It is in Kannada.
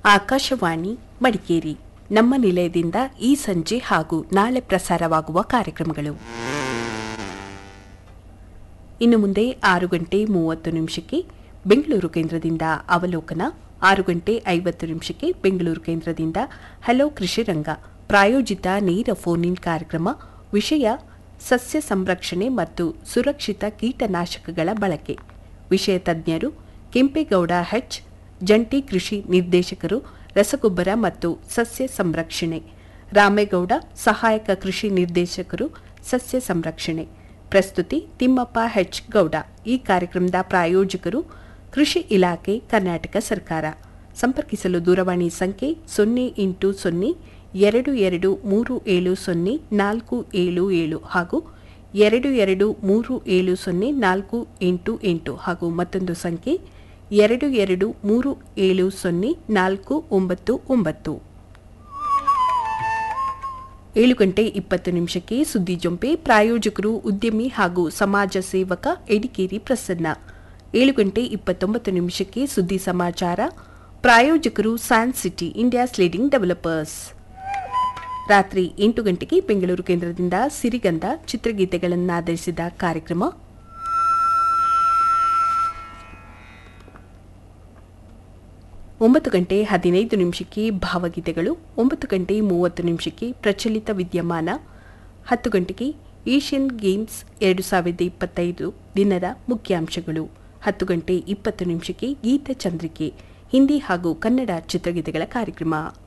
ಆಕಾಶವಾಣಿ ಮಡಿಕೇರಿ ನಮ್ಮ ನಿಲಯದಿಂದ ಈ ಸಂಜೆ ಹಾಗೂ ನಾಳೆ ಪ್ರಸಾರವಾಗುವ ಕಾರ್ಯಕ್ರಮಗಳು ಇನ್ನು ಮುಂದೆ ಆರು ಗಂಟೆ ಮೂವತ್ತು ನಿಮಿಷಕ್ಕೆ ಬೆಂಗಳೂರು ಕೇಂದ್ರದಿಂದ ಅವಲೋಕನ ಆರು ಗಂಟೆ ಐವತ್ತು ನಿಮಿಷಕ್ಕೆ ಬೆಂಗಳೂರು ಕೇಂದ್ರದಿಂದ ಹಲೋ ಕೃಷಿ ರಂಗ ಪ್ರಾಯೋಜಿತ ನೇರ ಫೋನ್ ಇನ್ ಕಾರ್ಯಕ್ರಮ ವಿಷಯ ಸಸ್ಯ ಸಂರಕ್ಷಣೆ ಮತ್ತು ಸುರಕ್ಷಿತ ಕೀಟನಾಶಕಗಳ ಬಳಕೆ ವಿಷಯ ತಜ್ಞರು ಕೆಂಪೇಗೌಡ ಹೆಚ್ ಜಂಟಿ ಕೃಷಿ ನಿರ್ದೇಶಕರು ರಸಗೊಬ್ಬರ ಮತ್ತು ಸಸ್ಯ ಸಂರಕ್ಷಣೆ ರಾಮೇಗೌಡ ಸಹಾಯಕ ಕೃಷಿ ನಿರ್ದೇಶಕರು ಸಸ್ಯ ಸಂರಕ್ಷಣೆ ಪ್ರಸ್ತುತಿ ತಿಮ್ಮಪ್ಪ ಹೆಚ್ ಗೌಡ ಈ ಕಾರ್ಯಕ್ರಮದ ಪ್ರಾಯೋಜಕರು ಕೃಷಿ ಇಲಾಖೆ ಕರ್ನಾಟಕ ಸರ್ಕಾರ ಸಂಪರ್ಕಿಸಲು ದೂರವಾಣಿ ಸಂಖ್ಯೆ ಸೊನ್ನೆ ಎಂಟು ಸೊನ್ನೆ ಎರಡು ಎರಡು ಮೂರು ಏಳು ಸೊನ್ನೆ ನಾಲ್ಕು ಏಳು ಏಳು ಹಾಗೂ ಎರಡು ಎರಡು ಮೂರು ಏಳು ಸೊನ್ನೆ ನಾಲ್ಕು ಎಂಟು ಎಂಟು ಹಾಗೂ ಮತ್ತೊಂದು ಸಂಖ್ಯೆ ಎರಡು ಎರಡು ಮೂರು ಏಳು ಸೊನ್ನೆ ನಾಲ್ಕು ಒಂಬತ್ತು ಒಂಬತ್ತು ಏಳು ಗಂಟೆ ಇಪ್ಪತ್ತು ನಿಮಿಷಕ್ಕೆ ಸುದ್ದಿ ಜೊಂಪೆ ಪ್ರಾಯೋಜಕರು ಉದ್ಯಮಿ ಹಾಗೂ ಸಮಾಜ ಸೇವಕ ಎಡಿಕೇರಿ ಪ್ರಸನ್ನ ಏಳು ಗಂಟೆ ಇಪ್ಪತ್ತೊಂಬತ್ತು ನಿಮಿಷಕ್ಕೆ ಸುದ್ದಿ ಸಮಾಚಾರ ಪ್ರಾಯೋಜಕರು San City India's leading developers ರಾತ್ರಿ ಎಂಟು ಗಂಟೆಗೆ ಬೆಂಗಳೂರು ಕೇಂದ್ರದಿಂದ ಸಿರಿಗಂಧ ಚಿತ್ರಗೀತೆಗಳನ್ನಾಧರಿಸಿದ ಕಾರ್ಯಕ್ರಮ ಒಂಬತ್ತು ಗಂಟೆ ಹದಿನೈದು ನಿಮಿಷಕ್ಕೆ ಭಾವಗೀತೆಗಳು ಒಂಬತ್ತು ಗಂಟೆ ಮೂವತ್ತು ನಿಮಿಷಕ್ಕೆ ಪ್ರಚಲಿತ ವಿದ್ಯಮಾನ ಹತ್ತು ಗಂಟೆಗೆ ಏಷ್ಯನ್ ಗೇಮ್ಸ್ ಎರಡು ಸಾವಿರದ ಇಪ್ಪತ್ತೈದು ದಿನದ ಮುಖ್ಯಾಂಶಗಳು ಹತ್ತು ಗಂಟೆ ಇಪ್ಪತ್ತು ನಿಮಿಷಕ್ಕೆ ಗೀತ ಚಂದ್ರಿಕೆ ಹಿಂದಿ ಹಾಗೂ ಕನ್ನಡ ಚಿತ್ರಗೀತೆಗಳ ಕಾರ್ಯಕ್ರಮ